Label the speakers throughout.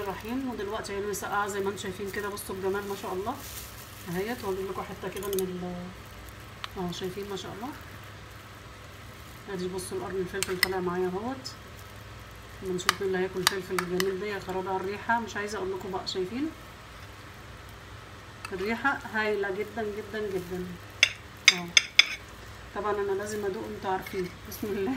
Speaker 1: الرحيم ودلوقتي عيني مسقعه زي ما انتم شايفين كده بصوا الجمال ما شاء الله اهيت واجيب لكم حته كده من ال اهو شايفين ما شاء الله ادي بصوا القرن الفلفل طالع معايا اهوت اما نشوف مين اللي هياكل الفلفل الجميل ده يا خرابي على الريحه مش عايزه اقول لكم بقى شايفين الريحه هايله جدا جدا جدا اهو طبعا انا لازم ادوق انتوا عارفين بسم الله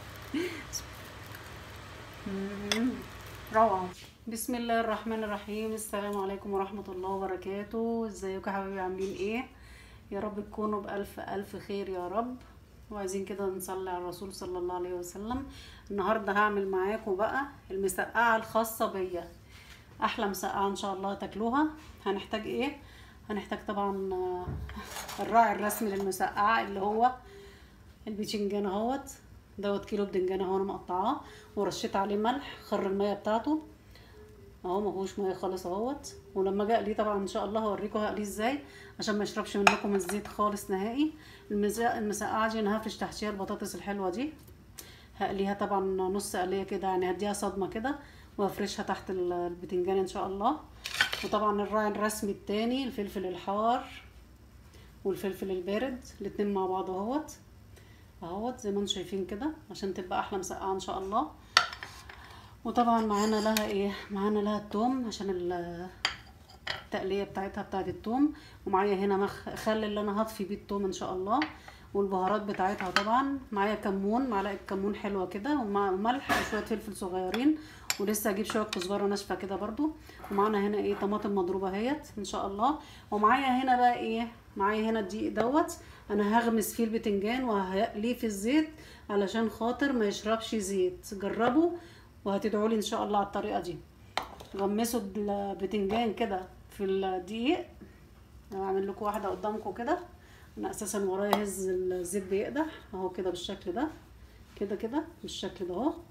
Speaker 1: مم. روعة بسم الله الرحمن الرحيم السلام عليكم ورحمة الله وبركاته ازيكم يا حبايبي عاملين ايه يا رب تكونوا بألف ألف خير يا رب وعايزين كده نصلي على الرسول صلى الله عليه وسلم النهاردة هعمل معاكم بقى المسقعة الخاصة بيا أحلى مسقعة إن شاء الله تاكلوها هنحتاج ايه هنحتاج طبعا آه، الراعي الرسمي للمسقعة اللي هو الباذنجان اهوت دوت كيلو بدنجان اهو انا مقطعاه ورشيت عليه ملح خر الميه بتاعته اهو ما فيهوش ميه خالص اهوت ولما اجي اقليه طبعا ان شاء الله هوريكم هقليه ازاي عشان ما يشربش منكم الزيت خالص نهائي المز- المسقعه دي انا هفرش تحتيها البطاطس الحلوه دي هقليها طبعا نص قليه كده يعني هديها صدمه كده وهفرشها تحت ال- البتنجان ان شاء الله وطبعا الراعي الرسمي التاني الفلفل الحار والفلفل البارد الاتنين مع بعض اهوت اهوت زي ما انتم شايفين كده عشان تبقى احلى مسقعه ان شاء الله وطبعا معانا لها ايه معانا لها التوم عشان ال- التقليه بتاعتها بتاعت التوم ومعايا هنا مخ خل اللي انا هطفي بيه التوم ان شاء الله والبهارات بتاعتها طبعا معايا كمون معلقه كمون حلوه كده ومع- وملح وشويه فلفل صغيرين ولسه هجيب شويه كزبره ناشفه كده برضو ومعانا هنا ايه طماطم مضروبه اهيت ان شاء الله ومعايا هنا بقى ايه معايا هنا الدقيق دوت انا هغمس فيه البتنجان وهقليه في الزيت علشان خاطر ما يشربش زيت جربوا وهتدعوا لي ان شاء الله على الطريقه دي غمسوا البتنجان كده في الدقيق اعمل لكم واحده قدامكم كده انا اساسا ورايا هز الزيت بيقدح اهو كده بالشكل ده كده كده بالشكل ده اهو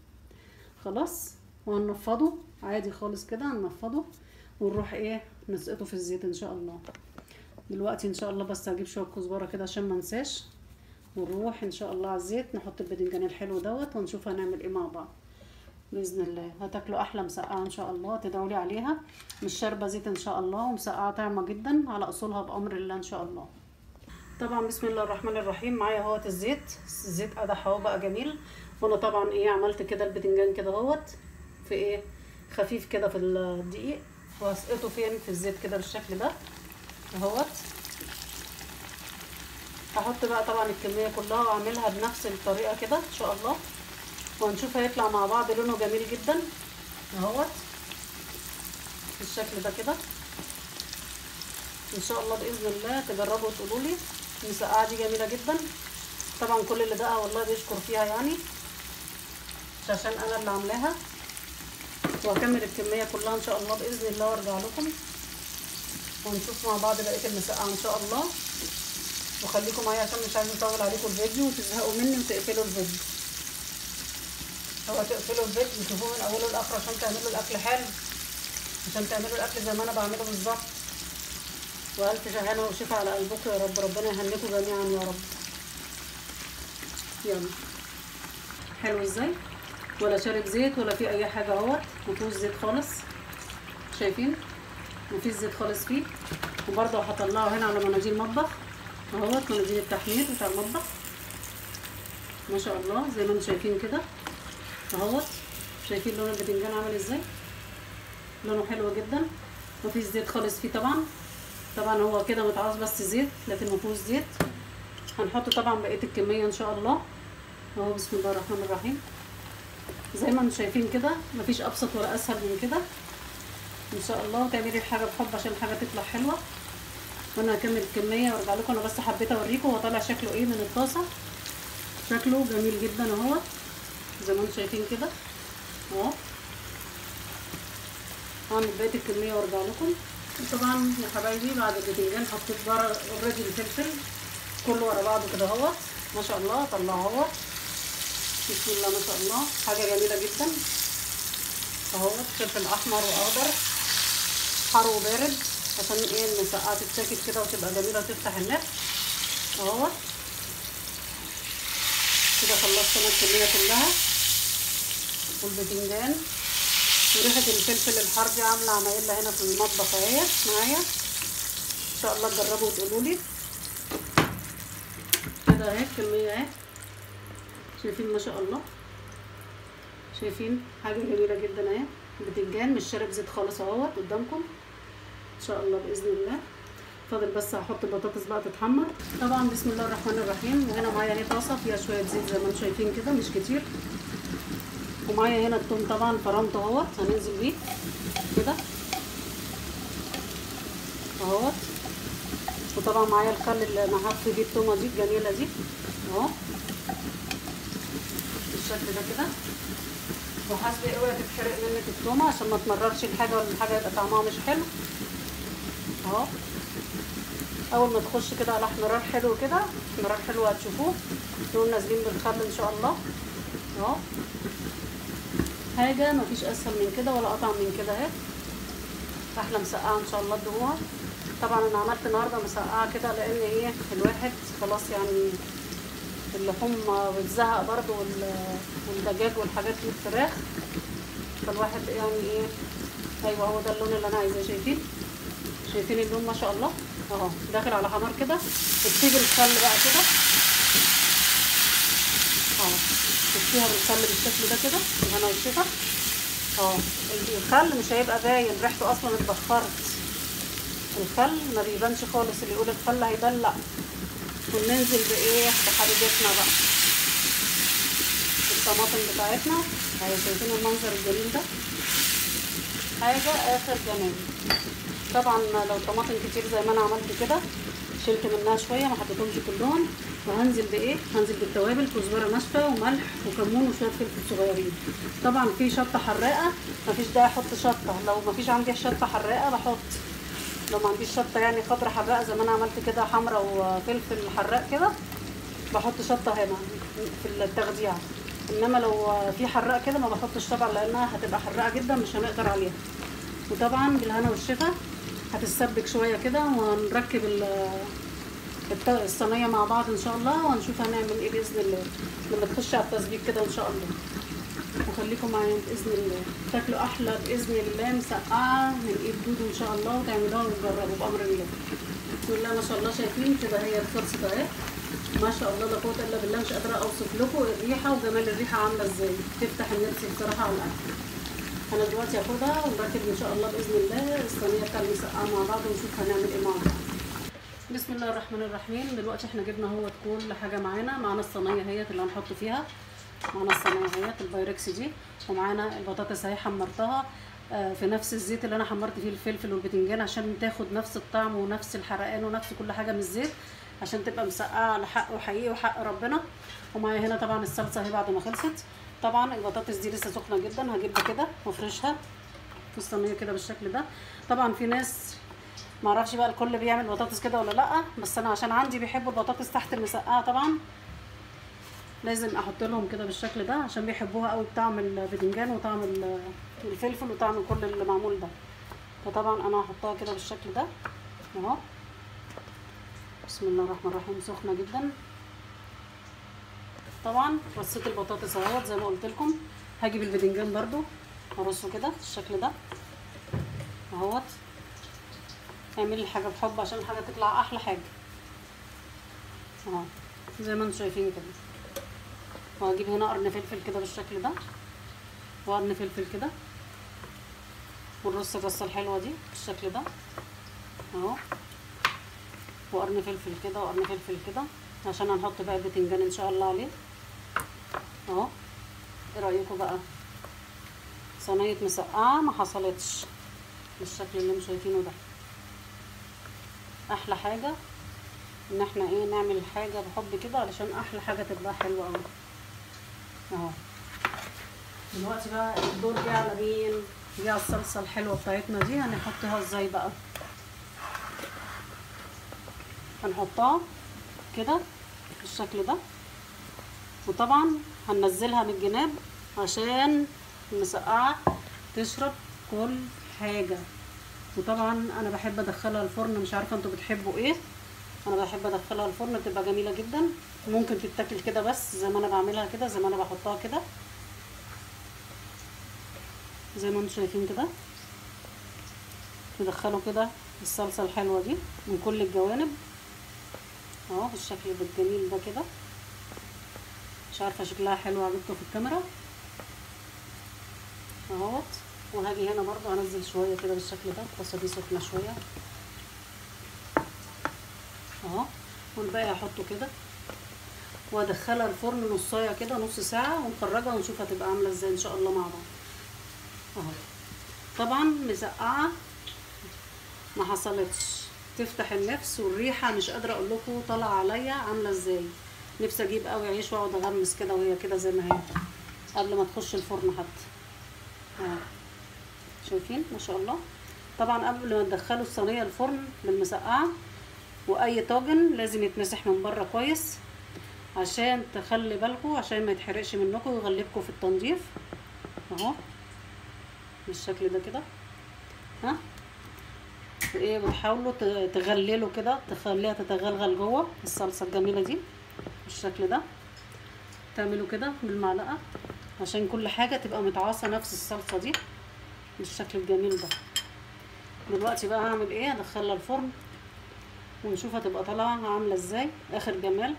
Speaker 1: خلاص وهنفضه عادي خالص كده هنفضه ونروح ايه نسقطه في الزيت ان شاء الله دلوقتي ان شاء الله بس هجيب شويه كزبره كده عشان ما انساش ونروح ان شاء الله على الزيت نحط الباذنجان الحلو دوت ونشوف هنعمل ايه مع بعض باذن الله هتاكلوا احلى مسقعه ان شاء الله تدعوا لي عليها مش شاربه زيت ان شاء الله ومسقعه طعمه جدا على اصولها بامر الله ان شاء الله طبعا بسم الله الرحمن الرحيم معايا اهوت الزيت الزيت قدح اهو بقى جميل وانا طبعا ايه عملت كده البتنجان كده اهوت في ايه خفيف كده في الدقيق وهسقطه فين في الزيت كده بالشكل ده اهوت هحط بقى طبعا الكميه كلها واعملها بنفس الطريقه كده ان شاء الله وهنشوف هيطلع مع بعض لونه جميل جدا اهوت بالشكل ده كده ان شاء الله باذن الله تجربوا وتقولوا لي المسقعه دي جميله جدا طبعا كل اللي دقها والله بيشكر فيها يعني مش عشان انا اللي عاملاها وهكمل الكميه كلها ان شاء الله باذن الله وارجع لكم ونشوف مع بعض بقيه المسقعه ان شاء الله وخليكم معايا عشان مش عايزه اطول عليكم الفيديو وتزهقوا مني وتقفلوا الفيديو هو تقفلوا الفيديو وتشوفوه من اوله لاخره عشان تعملوا الاكل حلو عشان تعملوا الاكل زي ما انا بعمله بالظبط والف شهانه وشفا على قلبكم يا رب ربنا يهنيكم جميعا يا رب يلا حلو ازاي ولا شارب زيت ولا في اي حاجه اهوت مفيهوش زيت خالص شايفين مفيش زيت خالص فيه وبرضه هطلعه هنا على مناديل مطبخ اهوت مناديل التحمير بتاع المطبخ ما شاء الله زي ما انتم شايفين كده اهوت شايفين لون الباذنجان عامل ازاي لونه حلو جدا مفيش زيت خالص فيه طبعا طبعا هو كده متعوز بس زيت لكن مفيهوش زيت هنحط طبعا بقيه الكميه ان شاء الله اهو بسم الله الرحمن الرحيم زي ما انتم شايفين كده مفيش ابسط ولا اسهل من كده ان شاء الله وتعملي الحاجه بحب عشان الحاجه تطلع حلوه وانا هكمل الكميه وارجع لكم انا بس حبيت اوريكم هو طالع شكله ايه من الطاسه شكله جميل جدا اهو زي ما انتم شايفين كده اهو هعمل بقيه الكميه وارجع لكم طبعا يا حبايبي بعد الباذنجان حطيت بره اوريدي الفلفل كله ورا بعضه كده اهوت ما شاء الله طلعه اهوت بسم الله ما شاء الله حاجه جميله جدا اهوت فلفل احمر واخضر حار وبارد عشان ايه المسقعه تتاكل كده وتبقى جميله وتفتح النفس اهوت كده خلصت انا الكميه كلها والباذنجان وريحه الفلفل الحار دي عامله عمايلها هنا في المطبخ اهي معايا ان شاء الله تجربوا وتقولوا لي كده اهي الكميه اهي شايفين ما شاء الله شايفين حاجه جميله جدا اهي بتنجان مش شارب زيت خالص اهوت قدامكم ان شاء الله باذن الله فاضل بس هحط البطاطس بقى تتحمر طبعا بسم الله الرحمن الرحيم وهنا معايا اهي طاسه فيها شويه زيت زي ما انتم شايفين كده مش كتير ومعايا هنا التوم طبعا فرمته اهوت هننزل بيه كده اهوت وطبعا معايا الخل اللي انا هحط بيه التومه دي الجميله دي اهو بالشكل ده كده وحاسبه اوعي تتحرق منك التومه عشان ما تمررش الحاجه ولا الحاجه يبقى طعمها مش حلو اهو اول ما تخش كده على احمرار حلو كده احمرار حلو هتشوفوه نقوم نازلين بالخل ان شاء الله اهو حاجه مفيش اسهل من كده ولا اطعم من كده اهي احلى مسقعه ان شاء الله تدوقوها طبعا انا عملت النهارده مسقعه كده لان ايه الواحد خلاص يعني اللحوم بتزهق برضو والدجاج والحاجات دي الفراخ فالواحد يعني ايه ايوه هو ده اللون اللي انا عايزاه شايفين شايفين اللون ما شاء الله اهو داخل على حمار كده بتسيب الخل بقى كده اهو تسيبها بالخل بالشكل ده كده انا والشفا اهو الخل مش هيبقى باين ريحته اصلا اتبخرت الخل ما بيبانش خالص اللي يقول الخل هيبلع وننزل بايه بحبيبتنا بقى الطماطم بتاعتنا اهي شايفين المنظر الجميل ده حاجه اخر جمال طبعا لو طماطم كتير زي ما انا عملت كده شلت منها شويه ما حطيتهمش كلهم وهنزل بايه هنزل بالتوابل كزبره ناشفه وملح وكمون وشويه فلفل صغيرين طبعا في شطه حراقه مفيش داعي احط شطه لو مفيش عندي شطه حراقه بحط لو ما عنديش شطه يعني خضره حراقه زي ما انا عملت كده حمرا وفلفل حراق كده بحط شطه هنا في التغذيه انما لو في حراق كده ما بحطش طبعا لانها هتبقى حراقه جدا مش هنقدر عليها وطبعا بالهنا والشفا هتتسبك شويه كده ونركب الصينيه مع بعض ان شاء الله وهنشوف هنعمل ايه باذن الله لما تخش على التسبيك كده ان شاء الله وخليكم معايا باذن الله تاكلوا احلى باذن الله مسقعه من ايد دودو ان شاء الله وتعملوها وتجربوا بامر الله بسم الله ما شاء الله شايفين كده هي خلصت اهي ما شاء الله لا قوه الا بالله مش قادره اوصف لكم الريحه وجمال الريحه عامله ازاي تفتح النفس بصراحه على الاكل انا دلوقتي هاخدها ونركب ان شاء الله باذن الله الصينيه بتاع المسقعه مع بعض ونشوف هنعمل ايه مع بعض بسم الله الرحمن الرحيم دلوقتي احنا جبنا اهوت كل حاجه معانا معانا الصينيه اهيت اللي هنحط فيها معانا الصينيه اهيت البايركس دي ومعانا البطاطس اهي حمرتها في نفس الزيت اللي انا حمرت فيه الفلفل والبتنجان عشان تاخد نفس الطعم ونفس الحرقان ونفس كل حاجه من الزيت عشان تبقى مسقعه على حق وحقيقي وحق ربنا ومعايا هنا طبعا الصلصه اهي بعد ما خلصت طبعا البطاطس دي لسه سخنه جدا هجيبها كده وافرشها في الصينيه كده بالشكل ده طبعا في ناس معرفش بقى الكل بيعمل بطاطس كده ولا لا بس انا عشان عندي بيحبوا البطاطس تحت المسقعه طبعا لازم احط لهم كده بالشكل ده عشان بيحبوها قوي بطعم الباذنجان وطعم الفلفل وطعم كل اللي معمول ده فطبعا انا هحطها كده بالشكل ده اهو بسم الله الرحمن الرحيم سخنه جدا طبعا رصيت البطاطس اهوت زي ما قلت لكم هجيب الباذنجان برده ارصه كده بالشكل ده اهوت اعملي الحاجه بحب عشان الحاجه تطلع احلى حاجه اهو زي ما انتم شايفين كده وهجيب هنا قرن فلفل كده بالشكل ده وقرن فلفل كده ونرص الرصه الحلوه دي بالشكل ده اهو وقرن فلفل كده وقرن فلفل كده عشان هنحط بقى البتنجان ان شاء الله عليه اهو ايه رايكم بقى صينيه مسقعه ما حصلتش بالشكل اللي انتم شايفينه ده احلى حاجه ان احنا ايه نعمل حاجه بحب كده علشان احلى حاجه تبقى حلوه قوي اهو دلوقتي بقى الدور جه على مين جه على الصلصه الحلوه بتاعتنا دي هنحطها ازاي بقى هنحطها كده بالشكل ده وطبعا هننزلها من الجناب عشان المسقعه تشرب كل حاجه وطبعا انا بحب ادخلها الفرن مش عارفه انتوا بتحبوا ايه انا بحب ادخلها الفرن بتبقى جميله جدا ممكن تتاكل كده بس زي ما انا بعملها كده زي ما انا بحطها كده زي ما انتم شايفين كده تدخلوا كده الصلصة الحلوة دي من كل الجوانب اهو بالشكل ده الجميل ده كده مش عارفة شكلها حلو عجبكم في الكاميرا اهوت وهاجي هنا برضو انزل شوية كده بالشكل ده الطاسة دي سخنة شوية اهو والباقي هحطه كده وادخلها الفرن نصايه كده نص ساعه ونخرجها ونشوف هتبقى عامله ازاي ان شاء الله مع بعض اهو طبعا مسقعه ما حصلتش تفتح النفس والريحه مش قادره اقول لكم طالعه عليا عامله ازاي نفسي اجيب قوي عيش واقعد اغمس كده وهي كده زي ما هي قبل ما تخش الفرن حتى اهو شايفين ما شاء الله طبعا قبل ما تدخلوا الصينيه الفرن بالمسقعه واي طاجن لازم يتمسح من بره كويس عشان تخلي بالكم عشان ما يتحرقش منكم ويغلبكم في التنظيف اهو بالشكل ده كده ها وايه بتحاولوا تغللوا كده تخليها تتغلغل جوه الصلصه الجميله دي بالشكل ده تعملوا كده بالمعلقه عشان كل حاجه تبقى متعاصه نفس الصلصه دي بالشكل الجميل ده دلوقتي بقى هعمل ايه هدخلها الفرن ونشوف هتبقى طالعه عامله ازاي اخر جمال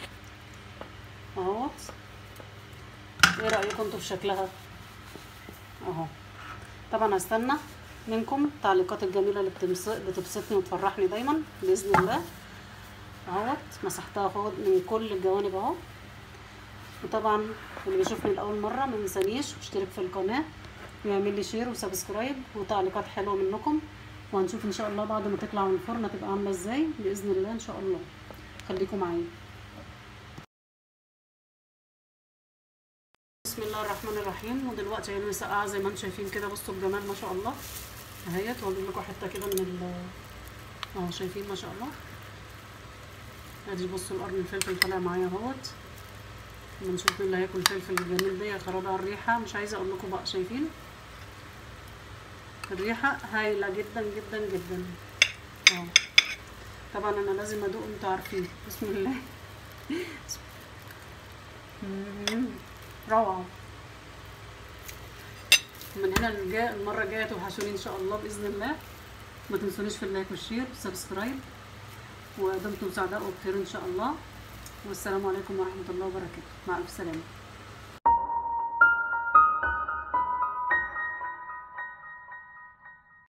Speaker 1: اهوت ايه رايكم انتوا في شكلها اهو طبعا هستنى منكم التعليقات الجميله اللي بتبسطني وتفرحني دايما باذن الله اهوت مسحتها اهو من كل الجوانب اهو وطبعا اللي بيشوفني لاول مره ما ينسانيش واشترك في القناه ويعمل لي شير وسبسكرايب وتعليقات حلوه منكم وهنشوف ان شاء الله بعد ما تطلع من الفرن هتبقى عامله ازاي باذن الله ان شاء الله خليكم معايا بسم الله الرحمن الرحيم ودلوقتي هي مسقعه زي ما انتم شايفين كده بصوا الجمال ما شاء الله اهيت واجيب لكم حته كده من ال اهو شايفين ما شاء الله ادي بصوا القرن الفلفل طالع معايا اهوت بنشوف مين اللي هياكل الفلفل الجميل ده يا خرابي على الريحه مش عايزه اقول لكم بقى شايفين الريحه هايله جدا جدا جدا اهو طبعا انا لازم ادوق انتوا عارفين بسم الله روعه من هنا للجاء المره الجايه توحشوني ان شاء الله باذن الله ما تنسونيش في اللايك والشير والسبسكرايب ودمتم سعداء وبخير ان شاء الله والسلام عليكم ورحمه الله وبركاته مع الف سلامه